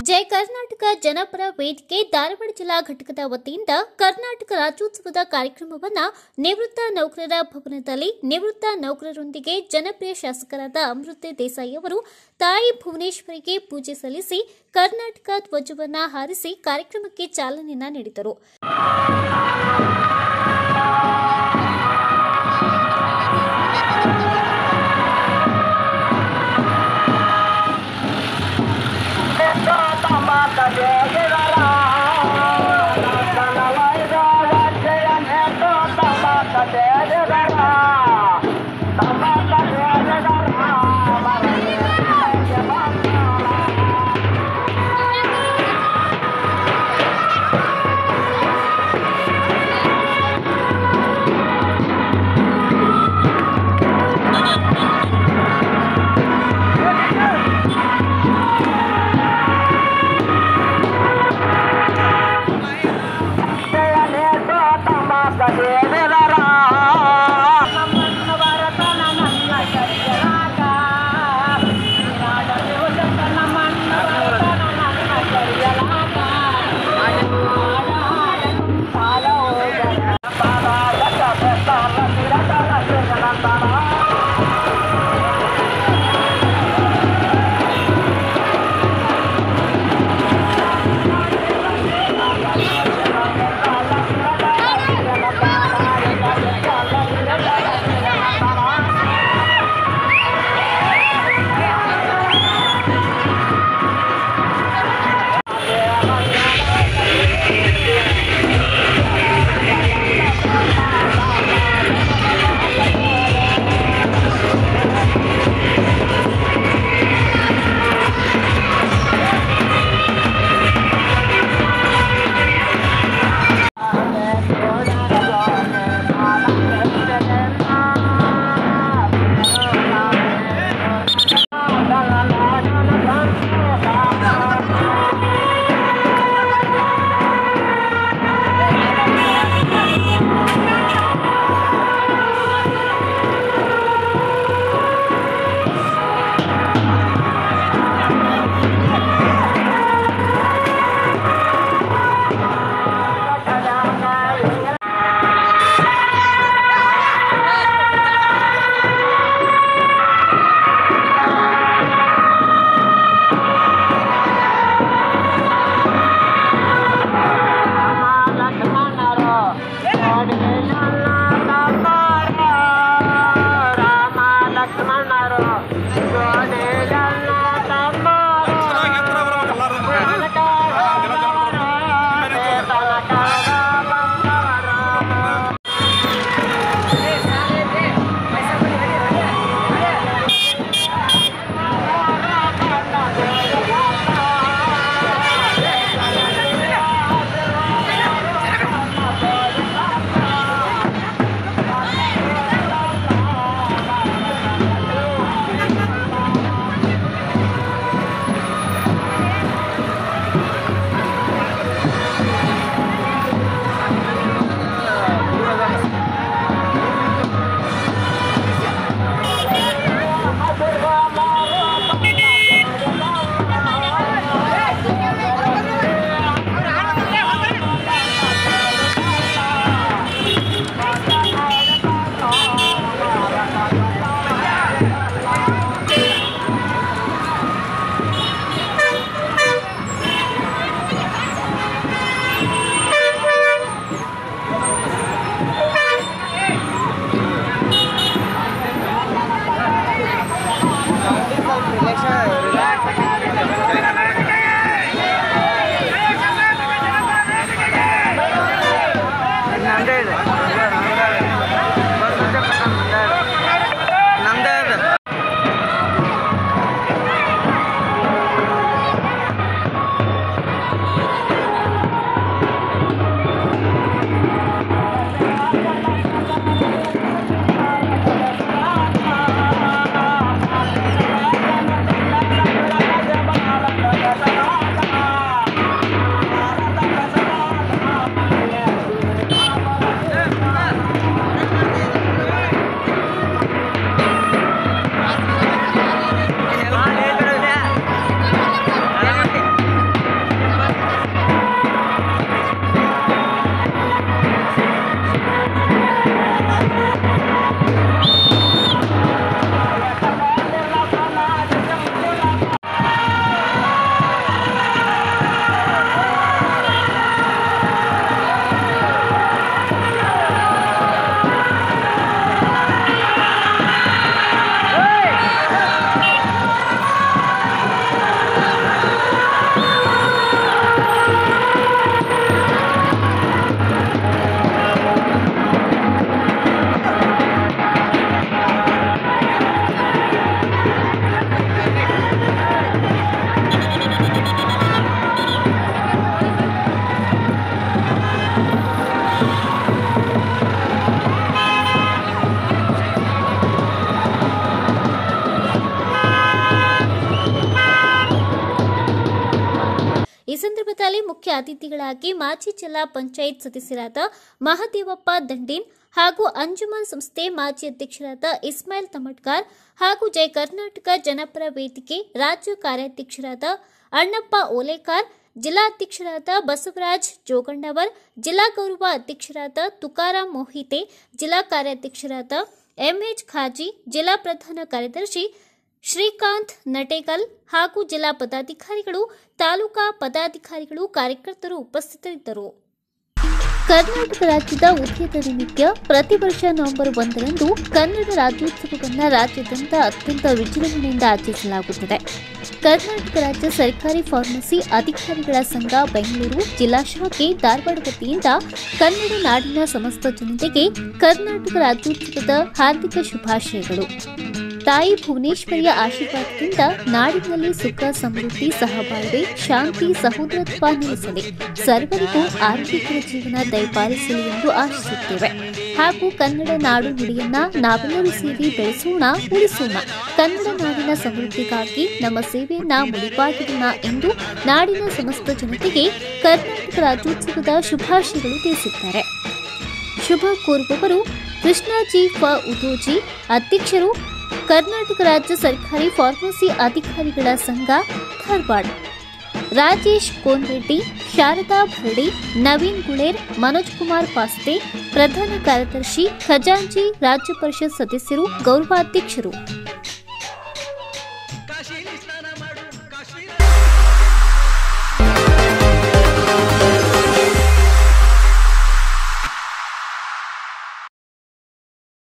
ಜಯ ಕರ್ನಾಟಕ ಜನಪರ ವೇದಿಕೆ ಧಾರವಾಡ ಜಿಲ್ಲಾ ಘಟಕದ ವತಿಯಿಂದ ಕರ್ನಾಟಕ ರಾಜ್ಯೋತ್ಸವದ ಕಾರ್ಯಕ್ರಮವನ್ನ ನಿವೃತ್ತ ನೌಕರರ ಭವನದಲ್ಲಿ ನಿವೃತ್ತ ನೌಕರರೊಂದಿಗೆ ಜನಪ್ರಿಯ ಶಾಸಕರಾದ ಅಮೃತೆ ದೇಸಾಯಿ ಅವರು ತಾಯಿ ಭುವನೇಶ್ವರಿಗೆ ಪೂಜೆ ಸಲ್ಲಿಸಿ ಕರ್ನಾಟಕ ಧ್ವಜವನ್ನ ಹಾರಿಸಿ ಕಾರ್ಯಕ್ರಮಕ್ಕೆ ಚಾಲನೆಯನ್ನ ನೀಡಿದರು ಕಾರ್ಯಕ್ರಮದಲ್ಲಿ ಮುಖ್ಯ ಅತಿಥಿಗಳಾಗಿ ಮಾಜಿ ಜಿಲ್ಲಾ ಪಂಚಾಯತ್ ಸದಸ್ಯರಾದ ಮಹದೇವಪ್ಪ ದಂಡೀನ್ ಹಾಗೂ ಅಂಜುಮನ್ ಸಂಸ್ಥೆ ಮಾಜಿ ಅಧ್ಯಕ್ಷರಾದ ಇಸ್ಮಾಯಿಲ್ ತಮಟ್ಕಾರ್ ಹಾಗೂ ಜಯ ಕರ್ನಾಟಕ ಜನಪರ ವೇದಿಕೆ ರಾಜ್ಯ ಕಾರ್ಯಾಧ್ಯಕ್ಷರಾದ ಅಣ್ಣಪ್ಪ ಓಲೇಕಾರ್ ಜಿಲ್ಲಾಧ್ಯಕ್ಷರಾದ ಬಸವರಾಜ್ ಜೋಗಣ್ಣವರ್ ಜಿಲ್ಲಾ ಗೌರವ ಅಧ್ಯಕ್ಷರಾದ ತುಕಾರಾಂ ಮೋಹಿತೆ ಜಿಲ್ಲಾ ಕಾರ್ಯಾಧ್ಯಕ್ಷರಾದ ಎಂಎಚ್ ಖಾಜಿ ಜಿಲ್ಲಾ ಪ್ರಧಾನ ಕಾರ್ಯದರ್ಶಿ ಶ್ರೀಕಾಂತ್ ನಟೇಗಲ್ ಹಾಗೂ ಜಿಲ್ಲಾ ಪದಾಧಿಕಾರಿಗಳು ತಾಲೂಕಾ ಪದಾಧಿಕಾರಿಗಳು ಕಾರ್ಯಕರ್ತರು ಉಪಸ್ಥಿತರಿದ್ದರು ಕರ್ನಾಟಕ ರಾಜ್ಯದ ಉದ್ಯದ ನಿಮಿತ್ತ ಪ್ರತಿ ವರ್ಷ ನವೆಂಬರ್ ಒಂದರಂದು ಕನ್ನಡ ರಾಜ್ಯೋತ್ಸವವನ್ನು ರಾಜ್ಯಾದ್ಯಂತ ಅತ್ಯಂತ ವಿಜೃಂಭಣೆಯಿಂದ ಆಚರಿಸಲಾಗುತ್ತದೆ ಕರ್ನಾಟಕ ರಾಜ್ಯ ಸರ್ಕಾರಿ ಫಾರ್ಮಸಿ ಅಧಿಕಾರಿಗಳ ಸಂಘ ಬೆಂಗಳೂರು ಜಿಲ್ಲಾ ಶಾಖೆ ಧಾರವಾಡ ವತಿಯಿಂದ ಕನ್ನಡ ನಾಡಿನ ಸಮಸ್ತ ಜನತೆಗೆ ಕರ್ನಾಟಕ ರಾಜ್ಯೋತ್ಸವದ ಹಾರ್ದಿಕ ಶುಭಾಶಯಗಳು ತಾಯಿ ಭುವನೇಶ್ವರಿಯ ಆಶೀರ್ವಾದದಿಂದ ನಾಡಿನಲ್ಲಿ ಸುಖ ಸಮೃದ್ಧಿ ಸಹಬಾಳ್ವೆ ಶಾಂತಿ ಸಹೋದರತ್ವ ನೆಲೆಸಲಿ ಸರ್ವರಿಗೂ ಆರೋಗ್ಯಕರ ಜೀವನ ದಯಪಾಲಿಸಲಿ ಎಂದು ಆಶಿಸುತ್ತೇವೆ ಹಾಗೂ ಕನ್ನಡ ನಾಡು ನುಡಿಯನ್ನ ನಾವೆಲ್ಲರೂ ಸೇರಿ ಬೆಳೆಸೋಣ ಉಳಿಸೋಣ ಕನ್ನಡ ನಾಡಿನ ಸಮೃದ್ಧಿಗಾಗಿ ನಮ್ಮ ಸೇವೆಯನ್ನ ಮುಡಿಪಾಗಿಡೋಣ ಎಂದು ನಾಡಿನ ಸಮಸ್ತ ಜನತೆಗೆ ಕರ್ನಾಟಕ ರಾಜ್ಯೋತ್ಸವದ ಶುಭಾಶಯಗಳು ತಿಳಿಸಿದ್ದಾರೆ ಶುಭ ಕೋರುವವರು ಕೃಷ್ಣಾಜಿ ಫ ಉದೋಜಿ ಅಧ್ಯಕ್ಷರು ಕರ್ನಾಟಕ ರಾಜ್ಯ ಸರ್ಕಾರಿ ಫಾರ್ಮಸಿ ಅಧಿಕಾರಿಗಳ ಸಂಘ ಧಾರವಾಡ ರಾಜೇಶ್ ಕೋನ್ರೆಡ್ಡಿ ಶಾರದಾ ಭರಡಿ ನವೀನ್ ಗುಳೇರ್ ಮನೋಜ್ ಕುಮಾರ್ ಪಾಸ್ತೆ ಪ್ರಧಾನ ಕಾರ್ಯದರ್ಶಿ ಖಜಾಂಚಿ ರಾಜ್ಯ ಪರಿಷತ್ ಸದಸ್ಯರು ಗೌರವಾಧ್ಯಕ್ಷರು